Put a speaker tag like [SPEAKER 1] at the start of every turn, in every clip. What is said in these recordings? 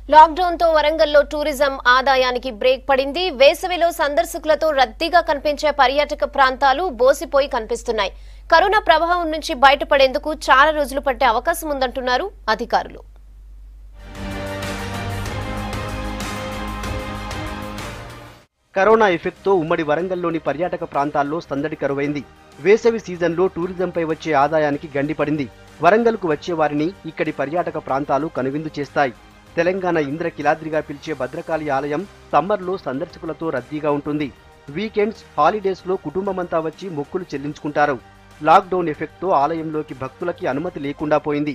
[SPEAKER 1] lockdown తో వరంగల్లో tourism ఆదాయానికి బ్రేక్ పడింది వేసవిలో సందర్శకులతో రద్దీగా కనిపించే పర్యాటక ప్రాంతాలు బోసిపోయి కనిపిస్తున్నాయి కరోనా ప్రభావం నుంచి బయటపడేందుకు చాలా రోజులు పట్టే అవకాశం ఉందంటున్నారు అధికారులు
[SPEAKER 2] కరోనా ఎఫెక్ట్తో ఉమ్మడి వరంగల్లోని పర్యాటక ప్రాంతాల్లో సందడి కరువైంది వేసవి సీజన్లో టూరిజంపై వచ్చే ఆదాయానికి గండిపడింది వరంగల్కు వచ్చే వారిని ఇక్కడి పర్యాటక ప్రాంతాలు కనువిందు చేస్తాయి తెలంగాణ ఇంద్రకిలాద్రిగా పిలిచే భద్రకాళి ఆలయం సమ్మర్లో సందర్శకులతో రద్దీగా ఉంటుంది వీకెండ్స్ హాలిడేస్లో కుటుంబమంతా వచ్చి మొక్కులు చెల్లించుకుంటారు లాక్డౌన్ ఎఫెక్ట్తో ఆలయంలోకి భక్తులకి అనుమతి లేకుండా పోయింది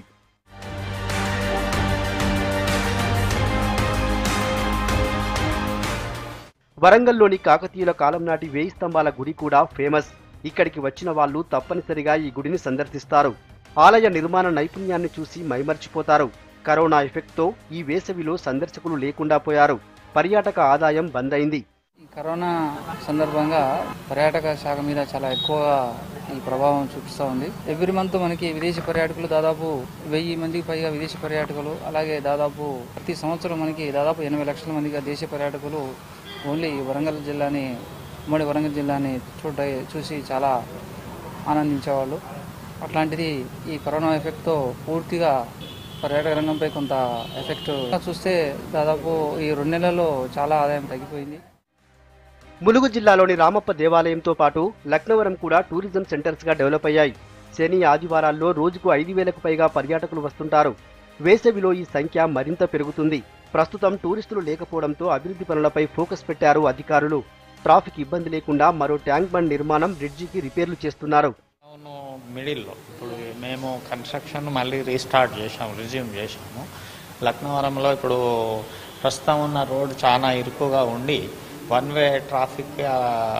[SPEAKER 2] వరంగల్లోని కాకతీయుల కాలం నాటి వేయి స్తంభాల గుడి కూడా ఫేమస్ ఇక్కడికి వచ్చిన వాళ్ళు తప్పనిసరిగా ఈ గుడిని సందర్శిస్తారు ఆలయ నిర్మాణ నైపుణ్యాన్ని చూసి మైమర్చిపోతారు కరోనా ఎఫెక్ట్తో ఈ వేసవిలో సందర్శకులు లేకుండా పోయారు పర్యాటక ఆదాయం బంద్ అయింది
[SPEAKER 3] ఈ కరోనా సందర్భంగా పర్యాటక శాఖ మీద చాలా ఎక్కువగా ఈ ప్రభావం చూపిస్తూ ఉంది ఎవ్రీ మంత్ మనకి విదేశీ పర్యాటకులు దాదాపు వెయ్యి మందికి పైగా విదేశీ పర్యాటకులు అలాగే దాదాపు ప్రతి సంవత్సరం మనకి దాదాపు ఎనభై లక్షల మందిగా దేశీయ పర్యాటకులు ఓన్లీ వరంగల్ జిల్లాని ఉమ్మడి వరంగల్ జిల్లాని చూడ చూసి చాలా ఆనందించేవాళ్ళు అట్లాంటిది ఈ కరోనా ఎఫెక్ట్తో పూర్తిగా పర్యాటక రంగంపై కొంత ఎఫెక్ట్ చూస్తే దాదాపు ఈ రెండు నెలల్లో చాలా ఆదాయం తగ్గిపోయింది
[SPEAKER 2] ములుగు జిల్లాలోని రామప్ప దేవాలయంతో పాటు లక్నవరం కూడా టూరిజం సెంటర్స్ గా డెవలప్ అయ్యాయి శని ఆదివారాల్లో రోజుకు ఐదు వేలకు పైగా పర్యాటకులు వస్తుంటారు వేసవిలో ఈ సంఖ్య మరింత పెరుగుతుంది ప్రస్తుతం టూరిస్టులు లేకపోవడంతో అభివృద్ధి పనులపై ఫోకస్ పెట్టారు అధికారులు ట్రాఫిక్ ఇబ్బంది లేకుండా మరో ట్యాంక్ బండ్ నిర్మాణం బ్రిడ్జికి రిపేర్లు చేస్తున్నారు
[SPEAKER 4] అవును మిడిల్లో ఇప్పుడు మేము కన్స్ట్రక్షన్ మళ్ళీ రీస్టార్ట్ చేసాము రిజ్యూమ్ చేసాము లక్నవరంలో ఇప్పుడు ప్రస్తుతం ఉన్న రోడ్ చాలా ఇరుకుగా ఉండి వన్ వే ట్రాఫిక్ ఆ,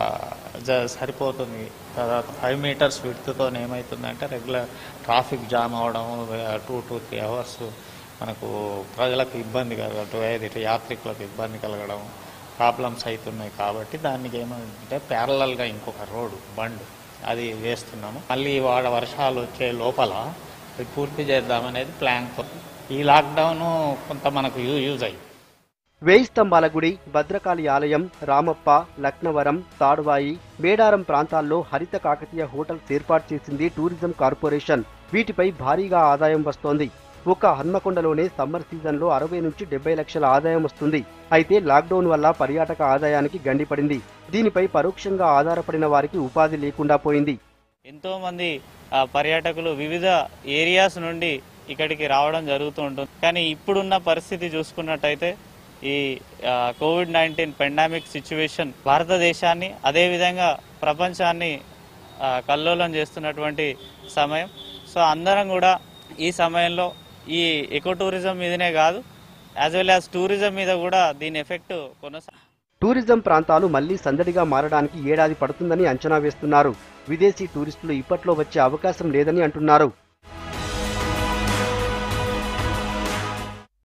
[SPEAKER 4] జ- సరిపోతుంది తర్వాత ఫైవ్ మీటర్స్ విడ్త్తో ఏమవుతుందంటే రెగ్యులర్ ట్రాఫిక్ జామ్ అవడం టూ టు త్రీ అవర్స్ మనకు ప్రజలకు ఇబ్బంది కలగడం ఏదైతే యాత్రికులకు ఇబ్బంది కలగడం ప్రాబ్లమ్స్ అవుతున్నాయి కాబట్టి దానికి ఏమంటే ప్యారలల్గా ఇంకొక రోడ్డు బండ్ అది వేస్తున్నాము మళ్ళీ వాడ వర్షాలు వచ్చే లోపల అది పూర్తి చేద్దామనేది ప్లాన్తో ఈ లాక్డౌన్ కొంత మనకు యూ యూజ్ అయ్యింది
[SPEAKER 2] వేయి స్తంభాల గుడి భద్రకాళి ఆలయం రామప్ప లక్నవరం తాడ్వాయి మేడారం ప్రాంతాల్లో హరిత కాకతీయ హోటల్స్ ఏర్పాటు చేసింది టూరిజం కార్పొరేషన్ వీటిపై భారీగా ఆదాయం వస్తోంది ఒక హన్మకొండలోనే సమ్మర్ సీజన్లో అరవై నుంచి డెబ్బై లక్షల ఆదాయం వస్తుంది అయితే లాక్డౌన్ వల్ల పర్యాటక ఆదాయానికి గండిపడింది దీనిపై పరోక్షంగా ఆధారపడిన వారికి ఉపాధి లేకుండా పోయింది
[SPEAKER 5] ఎంతో మంది ఆ, పర్యాటకులు వివిధ ఏరియాస్ నుండి ఇక్కడికి రావడం జరుగుతూ ఉంటుంది కానీ ఇప్పుడున్న పరిస్థితి చూసుకున్నట్టయితే ఈ ఆ, కోవిడ్ నైన్టీన్ పెండామిక్ సిచ్యువేషన్ భారతదేశాన్ని అదేవిధంగా ప్రపంచాన్ని ఆ, కల్లోలం చేస్తున్నటువంటి సమయం సో అందరం కూడా ఈ సమయంలో ఈ ఎకో టూరిజం మీదనే కాదు యాజ్ వెల్ యాజ్ టూరిజం మీద కూడా దీని ఎఫెక్ట్ కొనసా
[SPEAKER 2] టూరిజం ప్రాంతాలు మళ్లీ సందడిగా మారడానికి ఏడాది పడుతుందని అంచనా వేస్తున్నారు విదేశీ టూరిస్టులు ఇప్పట్లో వచ్చే అవకాశం లేదని అంటున్నారు